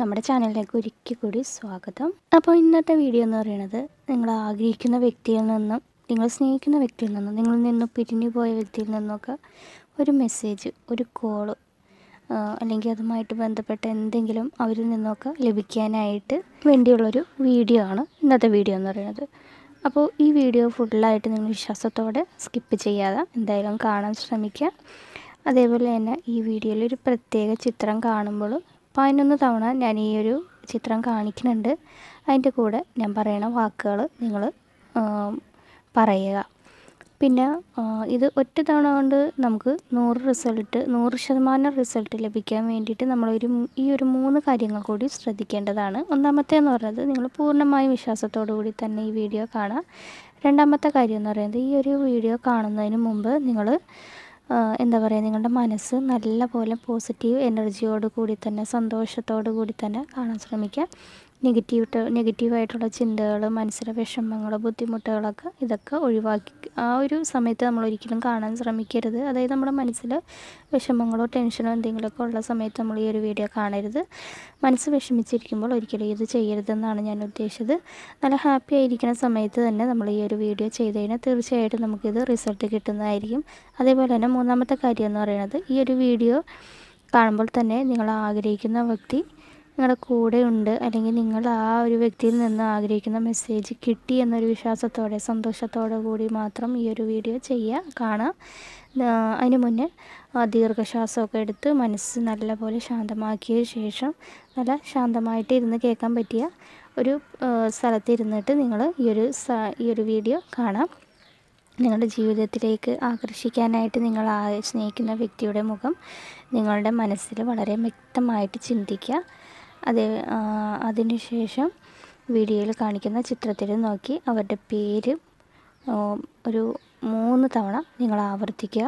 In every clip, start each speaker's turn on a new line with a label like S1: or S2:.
S1: നമ്മുടെ ചാനലിലേക്ക് ഒരിക്കൽ കൂടി സ്വാഗതം അപ്പോൾ ഇന്നത്തെ വീഡിയോ എന്ന് പറയുന്നത് നിങ്ങൾ ആഗ്രഹിക്കുന്ന വ്യക്തിയിൽ നിന്നും നിങ്ങൾ സ്നേഹിക്കുന്ന വ്യക്തിയിൽ നിന്നും നിങ്ങളിൽ നിന്നും പിരിഞ്ഞു പോയ വ്യക്തിയിൽ നിന്നൊക്കെ ഒരു മെസ്സേജ് ഒരു കോള് അല്ലെങ്കിൽ അതുമായിട്ട് ബന്ധപ്പെട്ട എന്തെങ്കിലും അവരിൽ നിന്നൊക്കെ ലഭിക്കാനായിട്ട് വേണ്ടിയുള്ളൊരു വീഡിയോ ആണ് ഇന്നത്തെ വീഡിയോ എന്ന് പറയുന്നത് അപ്പോൾ ഈ വീഡിയോ ഫുള്ളായിട്ട് നിങ്ങൾ വിശ്വാസത്തോടെ സ്കിപ്പ് ചെയ്യാതെ എന്തായാലും കാണാൻ ശ്രമിക്കുക അതേപോലെ തന്നെ ഈ വീഡിയോയിൽ ഒരു പ്രത്യേക ചിത്രം കാണുമ്പോൾ പതിനൊന്ന് തവണ ഞാൻ ഈ ഒരു ചിത്രം കാണിക്കുന്നുണ്ട് അതിൻ്റെ കൂടെ ഞാൻ പറയുന്ന വാക്കുകൾ നിങ്ങൾ പറയുക പിന്നെ ആ, ഇത് ഒറ്റ തവണ കൊണ്ട് നമുക്ക് നൂറ് റിസൾട്ട് നൂറ് ശതമാനം റിസൾട്ട് ലഭിക്കാൻ വേണ്ടിയിട്ട് നമ്മളൊരു മൂ- ഈ ഒരു മൂന്ന് കാര്യങ്ങൾ കൂടി ശ്രദ്ധിക്കേണ്ടതാണ് ഒന്നാമത്തേന്ന് പറയുന്നത് നിങ്ങൾ പൂർണ്ണമായും വിശ്വാസത്തോടു കൂടി തന്നെ ഈ വീഡിയോ കാണാം രണ്ടാമത്തെ കാര്യം എന്ന് പറയുന്നത് ഈ ഒരു വീഡിയോ കാണുന്നതിന് മുമ്പ് നിങ്ങൾ എന്താ പറയുക നിങ്ങളുടെ മനസ്സ് നല്ല പോലെ പോസിറ്റീവ് എനർജിയോട് കൂടി തന്നെ സന്തോഷത്തോടു കൂടി തന്നെ കാണാൻ ശ്രമിക്കുക നെഗറ്റീവ് നെഗറ്റീവായിട്ടുള്ള ചിന്തകൾ മനസ്സിലെ വിഷമങ്ങൾ ബുദ്ധിമുട്ടുകളൊക്കെ ഇതൊക്കെ ഒഴിവാക്കി ആ ഒരു സമയത്ത് നമ്മൾ ഒരിക്കലും കാണാൻ ശ്രമിക്കരുത് അതായത് നമ്മുടെ മനസ്സിൽ വിഷമങ്ങളോ ടെൻഷനോ എന്തെങ്കിലുമൊക്കെ ഉള്ള സമയത്ത് നമ്മൾ ഈ ഒരു വീഡിയോ കാണരുത് മനസ്സ് വിഷമിച്ചിരിക്കുമ്പോൾ ഒരിക്കലും ഇത് ചെയ്യരുതെന്നാണ് ഞാൻ ഉദ്ദേശിച്ചത് നല്ല ഹാപ്പി ആയിരിക്കുന്ന സമയത്ത് തന്നെ നമ്മൾ ഈ ഒരു വീഡിയോ ചെയ്ത് കഴിഞ്ഞാൽ തീർച്ചയായിട്ടും നമുക്കിത് റിസൾട്ട് കിട്ടുന്നതായിരിക്കും അതേപോലെ തന്നെ മൂന്നാമത്തെ കാര്യം എന്ന് പറയുന്നത് ഈ ഒരു വീഡിയോ കാണുമ്പോൾ തന്നെ നിങ്ങൾ ആഗ്രഹിക്കുന്ന വ്യക്തി നിങ്ങളുടെ കൂടെ ഉണ്ട് അല്ലെങ്കിൽ നിങ്ങൾ ആ ഒരു വ്യക്തിയിൽ നിന്ന് ആഗ്രഹിക്കുന്ന മെസ്സേജ് കിട്ടി എന്നൊരു വിശ്വാസത്തോടെ സന്തോഷത്തോടെ കൂടി മാത്രം ഈ ഒരു വീഡിയോ ചെയ്യുക കാണാം ആ, അതിന് മുന്നേ ആ, ദീർഘശ്വാസമൊക്കെ എടുത്ത് മനസ്സ് നല്ലപോലെ ശാന്തമാക്കിയ ശേഷം നല്ല ശാന്തമായിട്ട് ഇരുന്ന് കേൾക്കാൻ പറ്റിയ ഒരു ആ, സ്ഥലത്ത് ഇരുന്നിട്ട് നിങ്ങൾ ഈ ഒരു സ- ഈ ഒരു വീഡിയോ കാണാം നിങ്ങളുടെ ജീവിതത്തിലേക്ക് ആകർഷിക്കാനായിട്ട് നിങ്ങൾ ആ സ്നേഹിക്കുന്ന വ്യക്തിയുടെ മുഖം നിങ്ങളുടെ മനസ്സിൽ വളരെ വ്യക്തമായിട്ട് ചിന്തിക്കുക അത് അതിനുശേഷം വീഡിയോയിൽ കാണിക്കുന്ന ചിത്രത്തിൽ നോക്കി അവരുടെ പേര് ആ, ഒരു മൂന്ന് തവണ നിങ്ങൾ ആവർത്തിക്കുക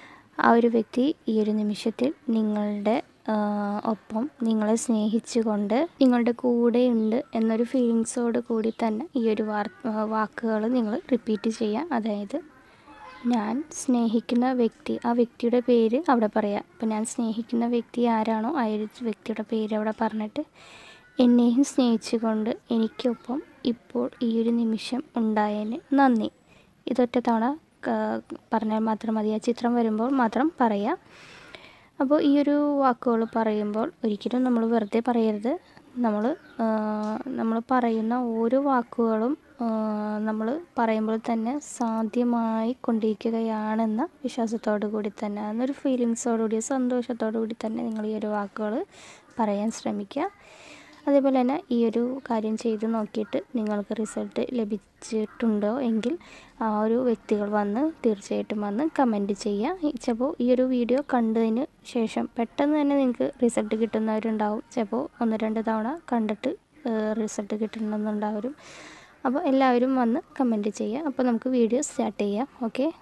S1: ആ ഒരു വ്യക്തി ഈ ഒരു നിമിഷത്തിൽ നിങ്ങളുടെ ആ, ഒപ്പം നിങ്ങളെ സ്നേഹിച്ചുകൊണ്ട് നിങ്ങളുടെ കൂടെയുണ്ട് എന്നൊരു ഫീലിങ്സോട് കൂടി തന്നെ ഈ ഒരു വാർ വാക്കുകൾ നിങ്ങൾ റിപ്പീറ്റ് ചെയ്യുക അതായത് ഞാൻ സ്നേഹിക്കുന്ന വ്യക്തി ആ വ്യക്തിയുടെ പേര് അവിടെ പറയാം അപ്പോൾ ഞാൻ സ്നേഹിക്കുന്ന വ്യക്തി ആരാണോ ആ ഒരു വ്യക്തിയുടെ പേര് അവിടെ പറഞ്ഞിട്ട് എന്നെയും സ്നേഹിച്ചുകൊണ്ട് എനിക്കൊപ്പം ഇപ്പോൾ ഈ ഒരു നിമിഷം ഉണ്ടായതിന് നന്ദി ഇതൊറ്റ തവണ ക- പറഞ്ഞാൽ മാത്രം മതി ആ ചിത്രം വരുമ്പോൾ മാത്രം പറയാം അപ്പോൾ ഈ ഒരു വാക്കുകൾ പറയുമ്പോൾ ഒരിക്കലും നമ്മൾ വെറുതെ പറയരുത് നമ്മൾ നമ്മൾ പറയുന്ന ഓരോ വാക്കുകളും നമ്മൾ പറയുമ്പോൾ തന്നെ സാധ്യമായി കൊണ്ടിരിക്കുകയാണെന്ന വിശ്വാസത്തോടു കൂടി തന്നെ എന്നൊരു ഫീലിങ്സോടുകൂടി സന്തോഷത്തോടു കൂടി തന്നെ നിങ്ങൾ ഈ ഒരു വാക്കുകൾ പറയാൻ ശ്രമിക്കുക അതേപോലെ തന്നെ ഈ ഒരു കാര്യം ചെയ്ത് നോക്കിയിട്ട് നിങ്ങൾക്ക് റിസൾട്ട് ലഭിച്ചിട്ടുണ്ടോ എങ്കിൽ ആ ഒരു വ്യക്തികൾ വന്ന് തീർച്ചയായിട്ടും വന്ന് കമൻറ്റ് ചെയ്യുക ചിലപ്പോൾ ഈ ഒരു വീഡിയോ കണ്ടതിന് ശേഷം പെട്ടെന്ന് തന്നെ നിങ്ങൾക്ക് റിസൾട്ട് കിട്ടുന്നവരുണ്ടാവും ചിലപ്പോൾ ഒന്ന് രണ്ട് തവണ കണ്ടിട്ട് റിസൾട്ട് കിട്ടുന്നുണ്ടാവരും അപ്പോൾ എല്ലാവരും വന്ന് കമൻറ്റ് ചെയ്യുക അപ്പോൾ നമുക്ക് വീഡിയോ സ്റ്റാർട്ട് ചെയ്യാം ഓക്കെ